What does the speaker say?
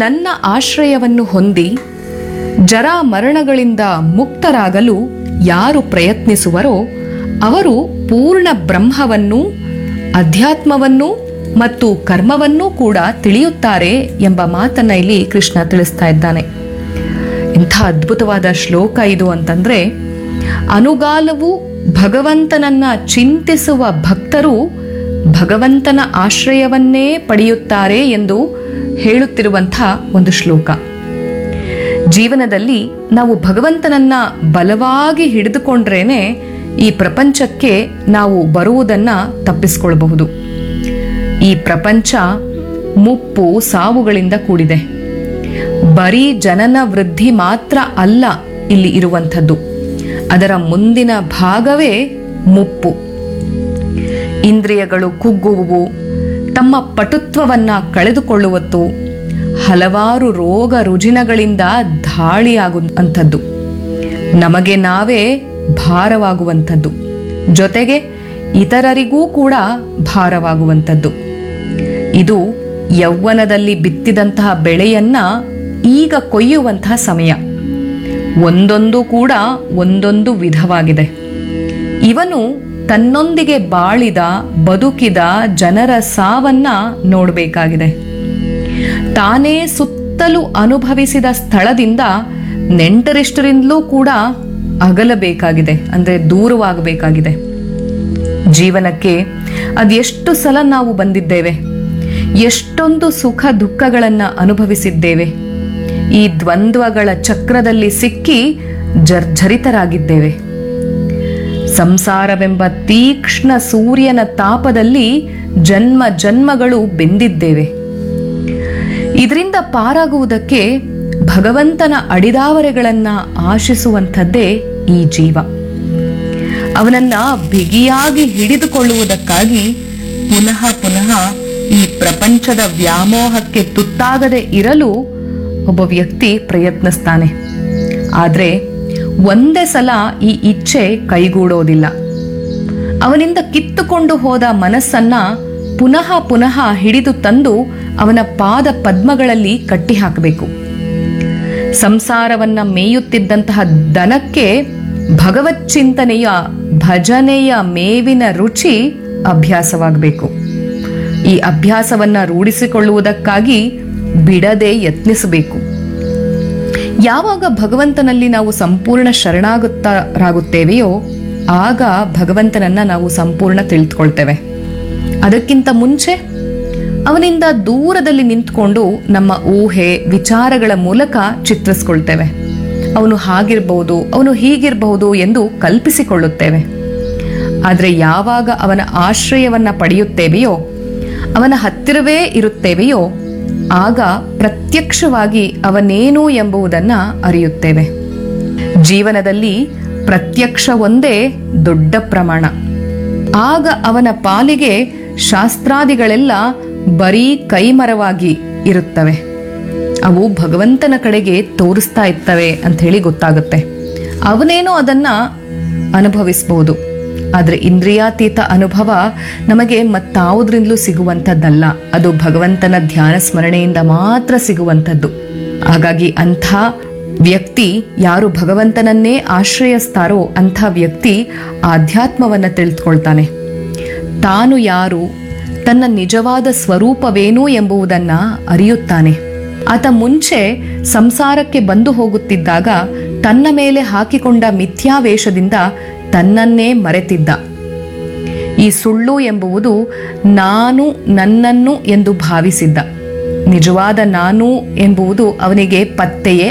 ನನ್ನ ಆಶ್ರಯವನ್ನು ಹೊಂದಿ ಜರ ಮರಣಗಳಿಂದ ಮುಕ್ತರಾಗಲು ಯಾರು ಪ್ರಯತ್ನಿಸುವರೋ ಅವರು ಪೂರ್ಣ ಬ್ರಹ್ಮವನ್ನು ಅಧ್ಯಾತ್ಮವನ್ನು ಮತ್ತು ಕರ್ಮವನ್ನೂ ಕೂಡ ತಿಳಿಯುತ್ತಾರೆ ಎಂಬ ಮಾತನ್ನ ಇಲ್ಲಿ ಕೃಷ್ಣ ತಿಳಿಸ್ತಾ ಇದ್ದಾನೆ ಇಂಥ ಅದ್ಭುತವಾದ ಶ್ಲೋಕ ಇದು ಅಂತಂದ್ರೆ ಅನುಗಾಲವು ಭಗವಂತನನ್ನ ಚಿಂತಿಸುವ ಭಕ್ತರು ಭಗವಂತನ ಆಶ್ರಯವನ್ನೇ ಪಡೆಯುತ್ತಾರೆ ಎಂದು ಹೇಳುತ್ತಿರುವಂಥ ಒಂದು ಶ್ಲೋಕ ಜೀವನದಲ್ಲಿ ನಾವು ಭಗವಂತನನ್ನ ಬಲವಾಗಿ ಹಿಡಿದುಕೊಂಡ್ರೇನೆ ಈ ಪ್ರಪಂಚಕ್ಕೆ ನಾವು ಬರುವುದನ್ನ ತಪ್ಪಿಸ್ಕೊಳ್ಬಹುದು ಈ ಪ್ರಪಂಚ ಮುಪ್ಪು ಸಾವುಗಳಿಂದ ಕೂಡಿದೆ ಬರೀ ಜನನ ವೃದ್ಧಿ ಮಾತ್ರ ಅಲ್ಲ ಇಲ್ಲಿ ಇರುವಂಥದ್ದು ಅದರ ಮುಂದಿನ ಭಾಗವೇ ಮುಪ್ಪು ಇಂದ್ರಿಯಗಳು ಕುಗ್ಗುವುವು ತಮ್ಮ ಪಟುತ್ವವನ್ನ ಕಳೆದುಕೊಳ್ಳುವತ್ತು ಹಲವಾರು ರೋಗ ರುಜಿನಗಳಿಂದ ಧಾಳಿಯಾಗುವಂಥದ್ದು ನಮಗೆ ನಾವೇ ಭಾರವಾಗುವಂಥದ್ದು ಜೊತೆಗೆ ಇತರರಿಗೂ ಕೂಡ ಭಾರವಾಗುವಂಥದ್ದು ಇದು ಯೌವನದಲ್ಲಿ ಬಿತ್ತಿದಂತಹ ಬೆಳೆಯನ್ನ ಈಗ ಕೊಯ್ಯುವಂತಹ ಸಮಯ ಒಂದೊಂದು ಕೂಡ ಒಂದೊಂದು ವಿಧವಾಗಿದೆ ಇವನು ತನ್ನೊಂದಿಗೆ ಬಾಳಿದ ಬದುಕಿದ ಜನರ ಸಾವನ್ನ ನೋಡಬೇಕಾಗಿದೆ ತಾನೇ ಸುತ್ತಲೂ ಅನುಭವಿಸಿದ ಸ್ಥಳದಿಂದ ನೆಂಟರಿಷ್ಟರಿಂದಲೂ ಕೂಡ ಅಗಲಬೇಕಾಗಿದೆ ಅಂದ್ರೆ ದೂರವಾಗಬೇಕಾಗಿದೆ ಜೀವನಕ್ಕೆ ಅದೆಷ್ಟು ಸಲ ನಾವು ಬಂದಿದ್ದೇವೆ ಎಷ್ಟೊಂದು ಸುಖ ದುಃಖಗಳನ್ನ ಅನುಭವಿಸಿದ್ದೇವೆ ಈ ದ್ವಂದ್ವಗಳ ಚಕ್ರದಲ್ಲಿ ಸಿಕ್ಕಿ ಜರ್ಜರಿತರಾಗಿದ್ದೇವೆ ಸಂಸಾರವೆಂಬ ತೀಕ್ಷ್ಣ ಸೂರ್ಯನ ತಾಪದಲ್ಲಿ ಜನ್ಮ ಜನ್ಮಗಳು ಬೆಂದಿದ್ದೇವೆ ಇದರಿಂದ ಪಾರಾಗುವುದಕ್ಕೆ ಭಗವಂತನ ಅಡಿದಾವರೆಗಳನ್ನ ಆಶಿಸುವಂಥದ್ದೇ ಈ ಜೀವ ಅವನನ್ನ ಬಿಗಿಯಾಗಿ ಹಿಡಿದುಕೊಳ್ಳುವುದಕ್ಕಾಗಿ ಪುನಃ ಪುನಃ ಈ ಪ್ರಪಂಚದ ವ್ಯಾಮೋಹಕ್ಕೆ ತುತ್ತಾಗದೆ ಇರಲು ಒಬ್ಬ ವ್ಯಕ್ತಿ ಪ್ರಯತ್ನಿಸ್ತಾನೆ ಆದ್ರೆ ಒಂದೇ ಸಲ ಈ ಇಚ್ಛೆ ಕೈಗೂಡೋದಿಲ್ಲ ಅವನಿಂದ ಕಿತ್ತುಕೊಂಡು ಹೋದ ಮನಸ್ಸನ್ನ ಪುನಃ ಪುನಃ ಹಿಡಿದು ತಂದು ಅವನ ಪಾದ ಪದ್ಮಗಳಲ್ಲಿ ಕಟ್ಟಿ ಹಾಕಬೇಕು ಸಂಸಾರವನ್ನ ಮೇಯುತ್ತಿದ್ದಂತಹ ದನಕ್ಕೆ ಭಗವತ್ ಚಿಂತನೆಯ ಭಜನೆಯ ಮೇವಿನ ರುಚಿ ಅಭ್ಯಾಸವಾಗಬೇಕು ಈ ಅಭ್ಯಾಸವನ್ನ ರೂಢಿಸಿಕೊಳ್ಳುವುದಕ್ಕಾಗಿ ಬಿಡದೆ ಯತ್ನಿಸಬೇಕು ಯಾವಾಗ ಭಗವಂತನಲ್ಲಿ ನಾವು ಸಂಪೂರ್ಣ ಶರಣಾಗುತ್ತರಾಗುತ್ತೇವೆಯೋ ಆಗ ಭಗವಂತನನ್ನ ನಾವು ಸಂಪೂರ್ಣ ತಿಳಿದುಕೊಳ್ತೇವೆ ಅದಕ್ಕಿಂತ ಮುಂಚೆ ಅವನಿಂದ ದೂರದಲ್ಲಿ ನಿಂತ್ಕೊಂಡು ನಮ್ಮ ಊಹೆ ವಿಚಾರಗಳ ಮೂಲಕ ಚಿತ್ರಿಸ್ಕೊಳ್ತೇವೆ ಅವನು ಹಾಗಿರ್ಬಹುದು ಅವನು ಹೀಗಿರಬಹುದು ಎಂದು ಕಲ್ಪಿಸಿಕೊಳ್ಳುತ್ತೇವೆ ಆದರೆ ಯಾವಾಗ ಅವನ ಆಶ್ರಯವನ್ನ ಪಡೆಯುತ್ತೇವೆಯೋ ಅವನ ಹತ್ತಿರವೇ ಇರುತ್ತೇವೆಯೋ ಆಗ ಪ್ರತ್ಯಕ್ಷವಾಗಿ ಅವನೇನು ಎಂಬುದನ್ನ ಅರಿಯುತ್ತೇವೆ ಜೀವನದಲ್ಲಿ ಪ್ರತ್ಯಕ್ಷ ಒಂದೇ ದೊಡ್ಡ ಪ್ರಮಾಣ ಆಗ ಅವನ ಪಾಲಿಗೆ ಶಾಸ್ತ್ರಾದಿಗಳೆಲ್ಲ ಬರೀ ಕೈಮರವಾಗಿ ಇರುತ್ತವೆ ಅವು ಭಗವಂತನ ಕಡೆಗೆ ತೋರಿಸ್ತಾ ಇರ್ತವೆ ಅಂತ ಹೇಳಿ ಗೊತ್ತಾಗುತ್ತೆ ಅವನೇನೋ ಅದನ್ನ ಅನುಭವಿಸಬಹುದು ಆದರೆ ಇಂದ್ರಿಯಾತೀತ ಅನುಭವ ನಮಗೆ ಮತ್ತಾವುದ್ರಿಂದಲೂ ಸಿಗುವಂಥದ್ದಲ್ಲ ಅದು ಭಗವಂತನ ಧ್ಯಾನ ಸ್ಮರಣೆಯಿಂದ ಮಾತ್ರ ಸಿಗುವಂಥದ್ದು ಹಾಗಾಗಿ ಅಂಥ ವ್ಯಕ್ತಿ ಯಾರು ಭಗವಂತನನ್ನೇ ಆಶ್ರಯಿಸ್ತಾರೋ ಅಂಥ ವ್ಯಕ್ತಿ ಆಧ್ಯಾತ್ಮವನ್ನ ತಿಳಿದುಕೊಳ್ತಾನೆ ತಾನು ಯಾರು ತನ್ನ ನಿಜವಾದ ಸ್ವರೂಪವೇನು ಎಂಬುದನ್ನ ಅರಿಯುತ್ತಾನೆ ಆತ ಮುಂಚೆ ಸಂಸಾರಕ್ಕೆ ಬಂದು ಹೋಗುತ್ತಿದ್ದಾಗ ತನ್ನ ಮೇಲೆ ಹಾಕಿಕೊಂಡ ಮಿಥ್ಯಾವೇಷದಿಂದ ತನ್ನನ್ನೇ ಮರೆತಿದ್ದ ಈ ಸುಳ್ಳು ಎಂಬುವುದು ನಾನು ನನ್ನನ್ನು ಎಂದು ಭಾವಿಸಿದ್ದ ನಿಜವಾದ ನಾನು ಎಂಬುವುದು ಅವನಿಗೆ ಪತ್ತೆಯೇ